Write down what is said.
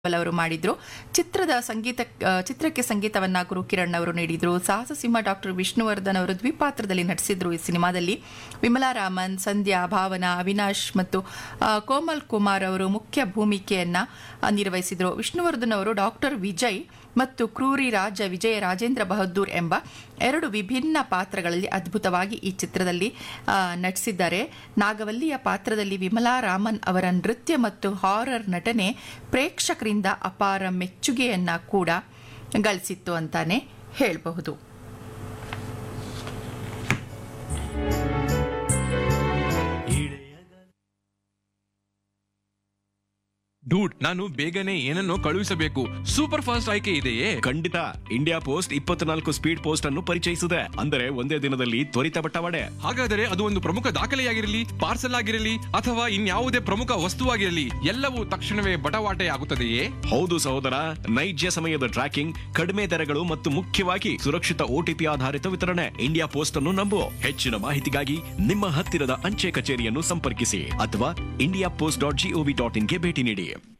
ಅವರು ಮಾಡಿದ್ರು ಚಿತ್ರದ ಸಂಗೀತ ಆ, ಚಿತ್ರಕ್ಕೆ ಸಂಗೀತವನ್ನ ಗುರು ಕಿರಣ್ ಅವರು ನೀಡಿದ್ರು ಸಾಹಸ ಸಿಂಹ ಡಾಕ್ಟರ್ ವಿಷ್ಣುವರ್ಧನ್ ಅವರು ದ್ವಿಪಾತ್ರದಲ್ಲಿ ನಟಿಸಿದ್ರು ಈ ಸಿನಿಮಾದಲ್ಲಿ ವಿಮಲಾ ರಾಮನ್ ಸಂಧ್ಯಾ ಭಾವನಾ ಅವಿನಾಶ್ ಮತ್ತು ಆ, ಕೋಮಲ್ ಕುಮಾರ್ ಅವರು ಮುಖ್ಯ ಭೂಮಿಕೆಯನ್ನ ಆ, ನಿರ್ವಹಿಸಿದ್ರು ವಿಷ್ಣುವರ್ಧನ್ ಅವರು ಡಾಕ್ಟರ್ ವಿಜಯ್ ಮತ್ತು ಕ್ರೂರಿ ರಾಜ ವಿಜಯ ರಾಜೇಂದ್ರ ಬಹದ್ದೂರ್ ಎಂಬ ಎರಡು ವಿಭಿನ್ನ ಪಾತ್ರಗಳಲ್ಲಿ ಅದ್ಭುತವಾಗಿ ಈ ಚಿತ್ರದಲ್ಲಿ ಆ, ನಟಿಸಿದ್ದಾರೆ ನಾಗವಲ್ಲಿಯ ಪಾತ್ರದಲ್ಲಿ ವಿಮಲಾ ರಾಮನ್ ಅವರ ನೃತ್ಯ ಮತ್ತು ಹಾರರ್ ನಟನೆ ಪ್ರೇಕ್ಷಕರಿಂದ ಅಪಾರ ಮೆಚ್ಚುಗೆಯನ್ನ ಕೂಡ ಗಳಿಸಿತ್ತು ಅಂತಾನೆ ಹೇಳಬಹುದು ಡೂಡ್ ನಾನು ಬೇಗನೆ ಏನನ್ನೋ ಕಳುಹಿಸಬೇಕು ಸೂಪರ್ ಫಾಸ್ಟ್ ಆಯ್ಕೆ ಇದೆಯೇ ಖಂಡಿತ ಇಂಡಿಯಾ ಪೋಸ್ಟ್ ಇಪ್ಪತ್ನಾಲ್ಕು ಸ್ಪೀಡ್ ಪೋಸ್ಟ್ ಅನ್ನು ಪರಿಚಯಿಸಿದೆ ಅಂದರೆ ಒಂದೇ ದಿನದಲ್ಲಿ ತ್ವರಿತ ಬಟ್ಟವಾಡೆ ಹಾಗಾದರೆ ಅದು ಒಂದು ಪ್ರಮುಖ ದಾಖಲೆಯಾಗಿರಲಿ ಪಾರ್ಸಲ್ ಆಗಿರಲಿ ಅಥವಾ ಇನ್ಯಾವುದೇ ಪ್ರಮುಖ ವಸ್ತುವಾಗಿರಲಿ ಎಲ್ಲವೂ ತಕ್ಷಣವೇ ಬಟವಾಟೆ ಆಗುತ್ತದೆಯೇ ಹೌದು ಸಹೋದರ ನೈಜ ಸಮಯದ ಟ್ರ್ಯಾಕಿಂಗ್ ಕಡಿಮೆ ದರಗಳು ಮತ್ತು ಮುಖ್ಯವಾಗಿ ಸುರಕ್ಷಿತ ಓಟಿಪಿ ಆಧಾರಿತ ವಿತರಣೆ ಇಂಡಿಯಾ ಪೋಸ್ಟ್ ಅನ್ನು ನಂಬು ಹೆಚ್ಚಿನ ಮಾಹಿತಿಗಾಗಿ ನಿಮ್ಮ ಹತ್ತಿರದ ಅಂಚೆ ಕಚೇರಿಯನ್ನು ಸಂಪರ್ಕಿಸಿ ಅಥವಾ ಇಂಡಿಯಾ ಪೋಸ್ಟ್ ಡಾಟ್ ಜಿಒವಿ ಡಾಟ್ ಇನ್ಗೆ ಭೇಟಿ ನೀಡಿ